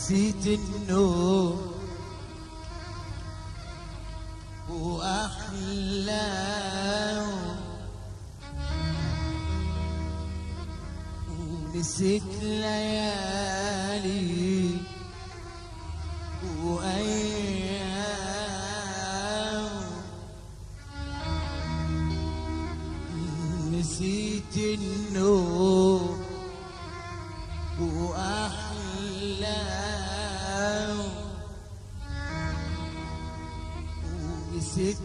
نسيت النوم وأحلام نسيت ليالي وأيام نسيت النوم وأحلام نسيت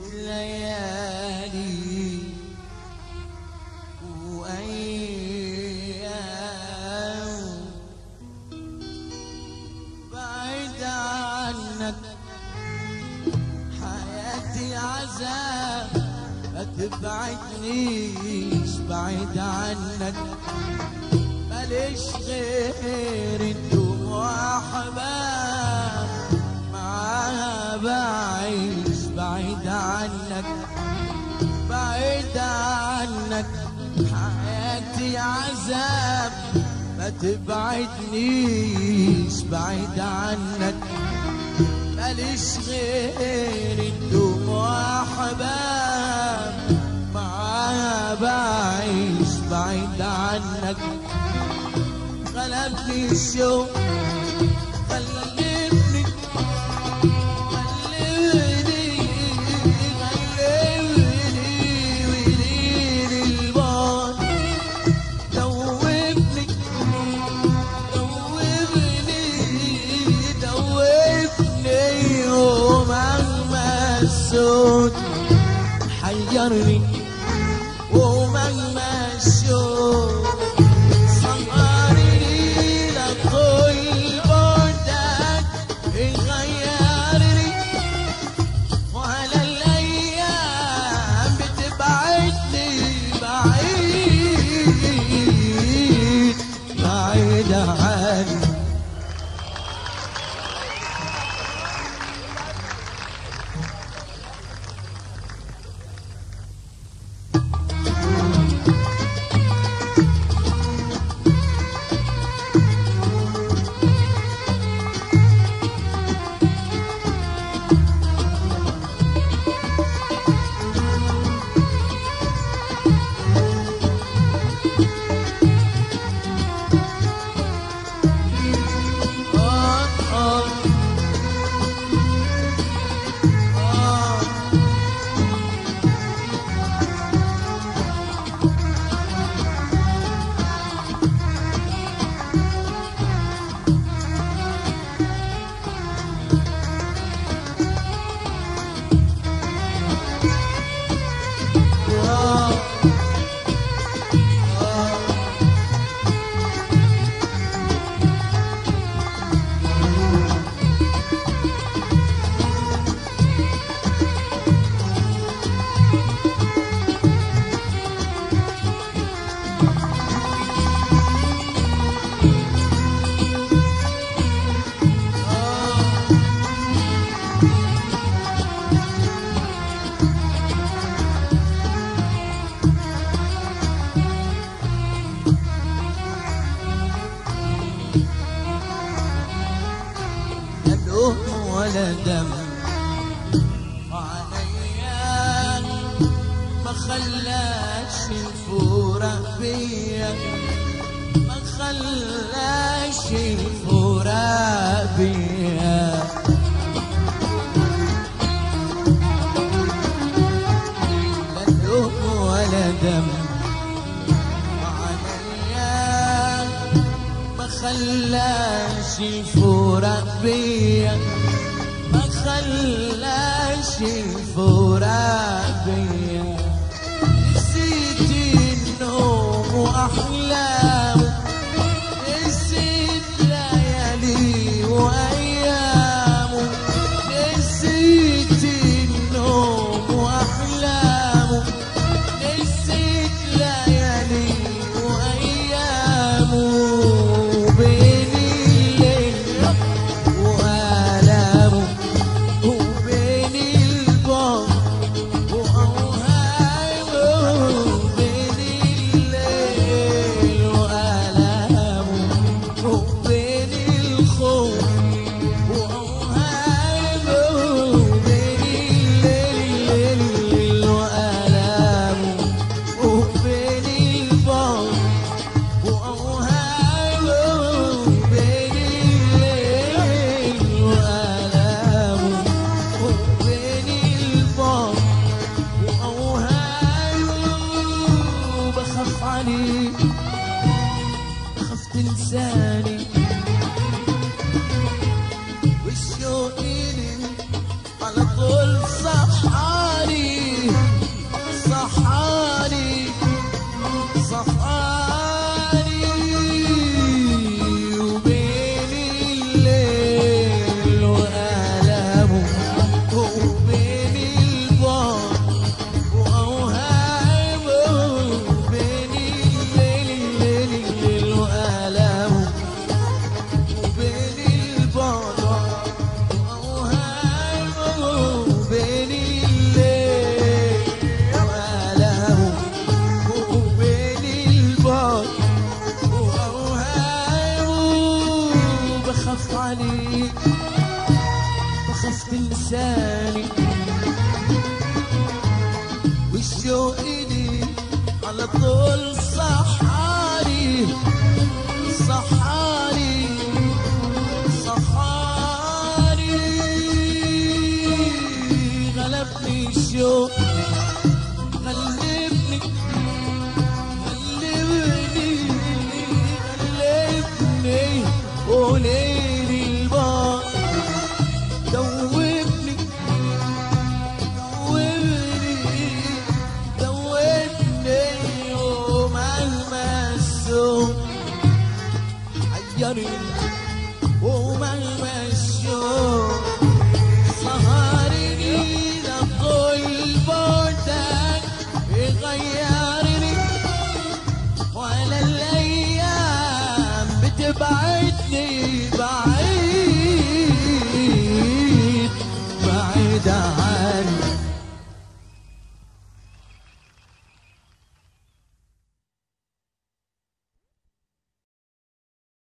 ليالي وأيام بعيد عنك حياتي عذاب ما تبعدنيش بعيد عنك ماليش غير الدموع احباب معاها بعيش بعيد عنك بعيد عنك حياتي عذاب ما تبعدنيش بعيد عنك ماليش غير الدموع احباب معاها بعيش بعيد عنك غلبني الشوق غلبني غلبني غلبني وليل البار دوبني دوبني دوبني ومهما الصوت حيرني ومهما الشوق صغرني لكل بعدك يغيرني وعلى الأيام بتبعدني بعيد بعيد عني آه آه آه آه آه لا لون ولا دم وعليا ما خلاش الفورة بيا ما خلاش الفورة بيا لا لون ولا دم وعليا ما خلاش الفراق بيا ما خلاش الفراق بيا نسيت النوم واحلام نسيت ليالي وايام نسيت النوم واحلام نسيت ليالي وايام بين الليل وآلامه وبين البعد تخاف تنساني والشوق لي على طول صحاري صحاري صحاري غلبني الشوق غلبني غلبني غلبني وليلي البار دوبني دوبني دوبني ومهما السوق حيرني ومهما الشوق سهرني لطول بعدك يغيرني ولا الايام بتبعد